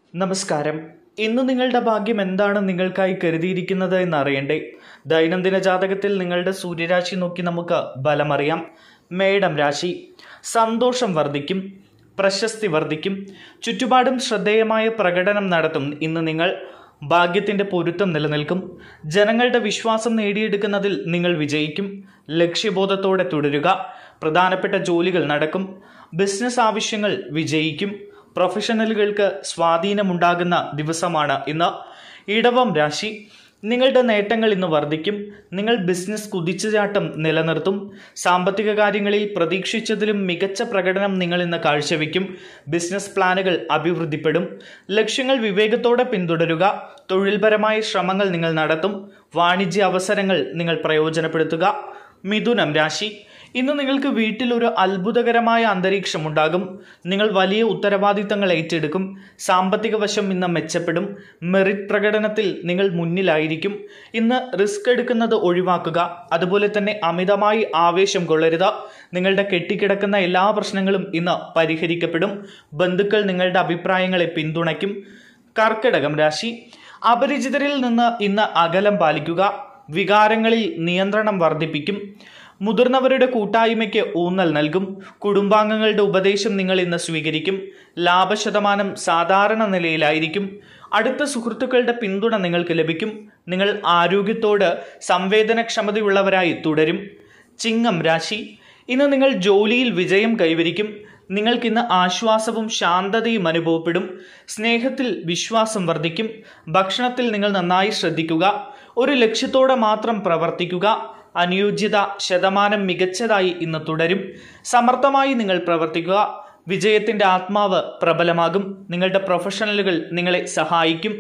നമസ്കാരം ഇന്ന് നിങ്ങളുടെ ഭാഗ്യം എന്താണ് നിങ്ങൾക്കായി കരുതിയിരിക്കുന്നത് എന്നറിയണ്ടേ ദൈനംദിന ജാതകത്തിൽ നിങ്ങളുടെ സൂര്യരാശി നോക്കി നമുക്ക് ബലമറിയാം മേടം രാശി സന്തോഷം വർദ്ധിക്കും പ്രശസ്തി വർദ്ധിക്കും ചുറ്റുപാടും ശ്രദ്ധേയമായ പ്രകടനം നടത്തും ഇന്ന് നിങ്ങൾ ഭാഗ്യത്തിൻ്റെ പൊരുത്തം നിലനിൽക്കും ജനങ്ങളുടെ വിശ്വാസം നേടിയെടുക്കുന്നതിൽ നിങ്ങൾ വിജയിക്കും ലക്ഷ്യബോധത്തോടെ തുടരുക പ്രധാനപ്പെട്ട ജോലികൾ നടക്കും ബിസിനസ് ആവശ്യങ്ങൾ വിജയിക്കും പ്രൊഫഷണലുകൾക്ക് സ്വാധീനമുണ്ടാകുന്ന ദിവസമാണ് ഇന്ന് ഇടവം രാശി നിങ്ങളുടെ നേട്ടങ്ങൾ ഇന്ന് വർദ്ധിക്കും നിങ്ങൾ ബിസിനസ് കുതിച്ചുചാട്ടം നിലനിർത്തും സാമ്പത്തിക കാര്യങ്ങളിൽ പ്രതീക്ഷിച്ചതിലും മികച്ച പ്രകടനം നിങ്ങൾ ഇന്ന് കാഴ്ചവെക്കും ബിസിനസ് പ്ലാനുകൾ അഭിവൃദ്ധിപ്പെടും ലക്ഷ്യങ്ങൾ വിവേകത്തോടെ പിന്തുടരുക തൊഴിൽപരമായ ശ്രമങ്ങൾ നിങ്ങൾ നടത്തും വാണിജ്യ അവസരങ്ങൾ നിങ്ങൾ പ്രയോജനപ്പെടുത്തുക മിഥുനം രാശി ഇന്ന് നിങ്ങൾക്ക് വീട്ടിൽ ഒരു അത്ഭുതകരമായ അന്തരീക്ഷം ഉണ്ടാകും നിങ്ങൾ വലിയ ഉത്തരവാദിത്തങ്ങൾ ഏറ്റെടുക്കും സാമ്പത്തിക വശം ഇന്ന് മെച്ചപ്പെടും മെറിറ്റ് പ്രകടനത്തിൽ നിങ്ങൾ മുന്നിലായിരിക്കും ഇന്ന് റിസ്ക് എടുക്കുന്നത് ഒഴിവാക്കുക അതുപോലെ തന്നെ അമിതമായി ആവേശം കൊള്ളരുത് നിങ്ങളുടെ കെട്ടിക്കിടക്കുന്ന എല്ലാ പ്രശ്നങ്ങളും ഇന്ന് പരിഹരിക്കപ്പെടും ബന്ധുക്കൾ നിങ്ങളുടെ അഭിപ്രായങ്ങളെ പിന്തുണയ്ക്കും കർക്കിടകം രാശി അപരിചിതരിൽ നിന്ന് ഇന്ന് അകലം പാലിക്കുക വികാരങ്ങളിൽ നിയന്ത്രണം വർദ്ധിപ്പിക്കും മുതിർന്നവരുടെ കൂട്ടായ്മയ്ക്ക് ഊന്നൽ നൽകും കുടുംബാംഗങ്ങളുടെ ഉപദേശം നിങ്ങൾ ഇന്ന് സ്വീകരിക്കും ലാഭശതമാനം സാധാരണ നിലയിലായിരിക്കും അടുത്ത സുഹൃത്തുക്കളുടെ പിന്തുണ നിങ്ങൾക്ക് ലഭിക്കും നിങ്ങൾ ആരോഗ്യത്തോട് സംവേദനക്ഷമതയുള്ളവരായി തുടരും ചിങ്ങം രാശി ഇന്ന് നിങ്ങൾ ജോലിയിൽ വിജയം കൈവരിക്കും നിങ്ങൾക്കിന്ന് ആശ്വാസവും ശാന്തതയും അനുഭവപ്പെടും സ്നേഹത്തിൽ വിശ്വാസം വർദ്ധിക്കും ഭക്ഷണത്തിൽ നിങ്ങൾ നന്നായി ശ്രദ്ധിക്കുക ഒരു ലക്ഷ്യത്തോടെ മാത്രം പ്രവർത്തിക്കുക അനുയോജ്യത ശതമാനം മികച്ചതായി ഇന്ന് തുടരും സമർത്ഥമായി നിങ്ങൾ പ്രവർത്തിക്കുക വിജയത്തിന്റെ ആത്മാവ് പ്രബലമാകും നിങ്ങളുടെ പ്രൊഫഷണലുകൾ നിങ്ങളെ സഹായിക്കും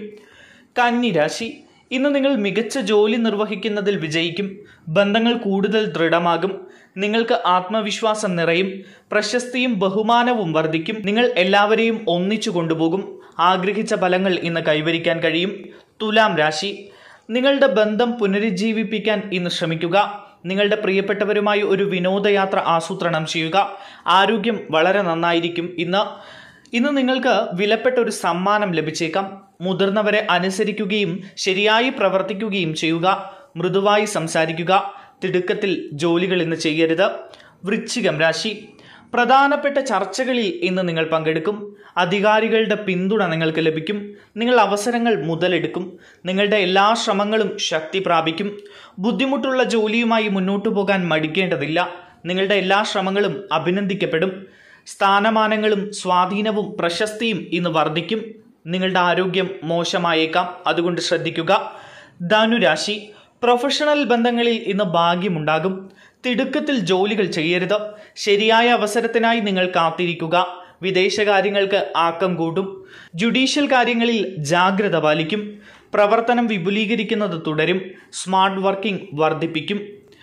കന്നി രാശി ഇന്ന് നിങ്ങൾ മികച്ച ജോലി നിർവഹിക്കുന്നതിൽ വിജയിക്കും ബന്ധങ്ങൾ കൂടുതൽ ദൃഢമാകും നിങ്ങൾക്ക് ആത്മവിശ്വാസം നിറയും പ്രശസ്തിയും ബഹുമാനവും വർദ്ധിക്കും നിങ്ങൾ എല്ലാവരെയും ഒന്നിച്ചു കൊണ്ടുപോകും ആഗ്രഹിച്ച ഫലങ്ങൾ ഇന്ന് കൈവരിക്കാൻ കഴിയും തുലാം രാശി നിങ്ങളുടെ ബന്ധം പുനരുജ്ജീവിപ്പിക്കാൻ ഇന്ന് ശ്രമിക്കുക നിങ്ങളുടെ പ്രിയപ്പെട്ടവരുമായി ഒരു വിനോദയാത്ര ആസൂത്രണം ചെയ്യുക ആരോഗ്യം വളരെ നന്നായിരിക്കും ഇന്ന് ഇന്ന് നിങ്ങൾക്ക് വിലപ്പെട്ട ഒരു സമ്മാനം ലഭിച്ചേക്കാം മുതിർന്നവരെ അനുസരിക്കുകയും ശരിയായി പ്രവർത്തിക്കുകയും ചെയ്യുക മൃദുവായി സംസാരിക്കുക തിടുക്കത്തിൽ ജോലികൾ ഇന്ന് ചെയ്യരുത് വൃശ്ചികം രാശി പ്രധാനപ്പെട്ട ചർച്ചകളിൽ ഇന്ന് നിങ്ങൾ പങ്കെടുക്കും അധികാരികളുടെ പിന്തുണ നിങ്ങൾക്ക് ലഭിക്കും നിങ്ങൾ അവസരങ്ങൾ മുതലെടുക്കും നിങ്ങളുടെ എല്ലാ ശ്രമങ്ങളും ശക്തി പ്രാപിക്കും ബുദ്ധിമുട്ടുള്ള ജോലിയുമായി മുന്നോട്ടു പോകാൻ മടിക്കേണ്ടതില്ല നിങ്ങളുടെ എല്ലാ ശ്രമങ്ങളും അഭിനന്ദിക്കപ്പെടും സ്ഥാനമാനങ്ങളും സ്വാധീനവും പ്രശസ്തിയും ഇന്ന് വർദ്ധിക്കും നിങ്ങളുടെ ആരോഗ്യം മോശമായേക്കാം അതുകൊണ്ട് ശ്രദ്ധിക്കുക ധനുരാശി പ്രൊഫഷണൽ ബന്ധങ്ങളിൽ ഇന്ന് ഭാഗ്യമുണ്ടാകും തിടുക്കത്തിൽ ജോലികൾ ചെയ്യരുത് ശരിയായ അവസരത്തിനായി നിങ്ങൾ കാത്തിരിക്കുക വിദേശകാര്യങ്ങൾക്ക് ആക്കം കൂട്ടും ജുഡീഷ്യൽ കാര്യങ്ങളിൽ ജാഗ്രത പാലിക്കും പ്രവർത്തനം വിപുലീകരിക്കുന്നത് തുടരും സ്മാർട്ട് വർക്കിംഗ് വർദ്ധിപ്പിക്കും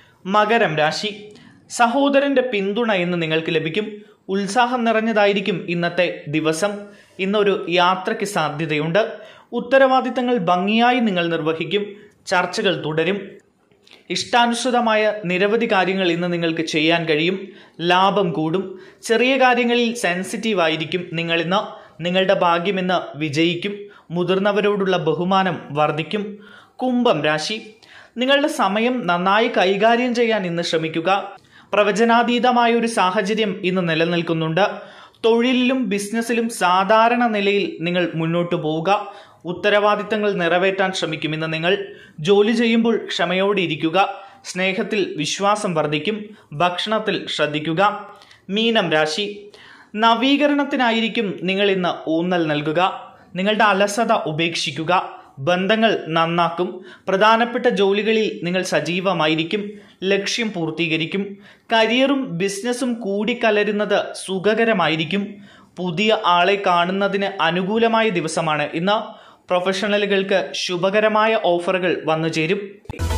മകരം രാശി സഹോദരന്റെ പിന്തുണ ഇന്ന് നിങ്ങൾക്ക് ലഭിക്കും ഉത്സാഹം നിറഞ്ഞതായിരിക്കും ഇന്നത്തെ ദിവസം ഇന്നൊരു യാത്രയ്ക്ക് സാധ്യതയുണ്ട് ഉത്തരവാദിത്തങ്ങൾ ഭംഗിയായി നിങ്ങൾ നിർവഹിക്കും ചർച്ചകൾ തുടരും ഇഷ്ടാനുസൃതമായ നിരവധി കാര്യങ്ങൾ ഇന്ന് നിങ്ങൾക്ക് ചെയ്യാൻ കഴിയും ലാഭം കൂടും ചെറിയ കാര്യങ്ങളിൽ സെൻസിറ്റീവ് ആയിരിക്കും നിങ്ങൾ ഇന്ന് നിങ്ങളുടെ ഭാഗ്യം ഇന്ന് വിജയിക്കും മുതിർന്നവരോടുള്ള ബഹുമാനം വർദ്ധിക്കും കുംഭം രാശി നിങ്ങളുടെ സമയം നന്നായി കൈകാര്യം ചെയ്യാൻ ഇന്ന് ശ്രമിക്കുക പ്രവചനാതീതമായ ഒരു സാഹചര്യം ഇന്ന് നിലനിൽക്കുന്നുണ്ട് തൊഴിലിലും ബിസിനസ്സിലും സാധാരണ നിലയിൽ നിങ്ങൾ മുന്നോട്ടു പോവുക ഉത്തരവാദിത്തങ്ങൾ നിറവേറ്റാൻ ശ്രമിക്കും ഇന്ന് നിങ്ങൾ ജോലി ചെയ്യുമ്പോൾ ക്ഷമയോടെ ഇരിക്കുക സ്നേഹത്തിൽ വിശ്വാസം വർദ്ധിക്കും ഭക്ഷണത്തിൽ ശ്രദ്ധിക്കുക മീനം രാശി നവീകരണത്തിനായിരിക്കും നിങ്ങൾ ഇന്ന് ഊന്നൽ നൽകുക നിങ്ങളുടെ അലസത ഉപേക്ഷിക്കുക ബന്ധങ്ങൾ നന്നാക്കും പ്രധാനപ്പെട്ട ജോലികളിൽ നിങ്ങൾ സജീവമായിരിക്കും ലക്ഷ്യം പൂർത്തീകരിക്കും കരിയറും ബിസിനസ്സും കൂടിക്കലരുന്നത് സുഖകരമായിരിക്കും പുതിയ ആളെ കാണുന്നതിന് അനുകൂലമായ ദിവസമാണ് ഇന്ന് പ്രൊഫഷണലുകൾക്ക് ശുഭകരമായ ഓഫറുകൾ വന്നു ചേരും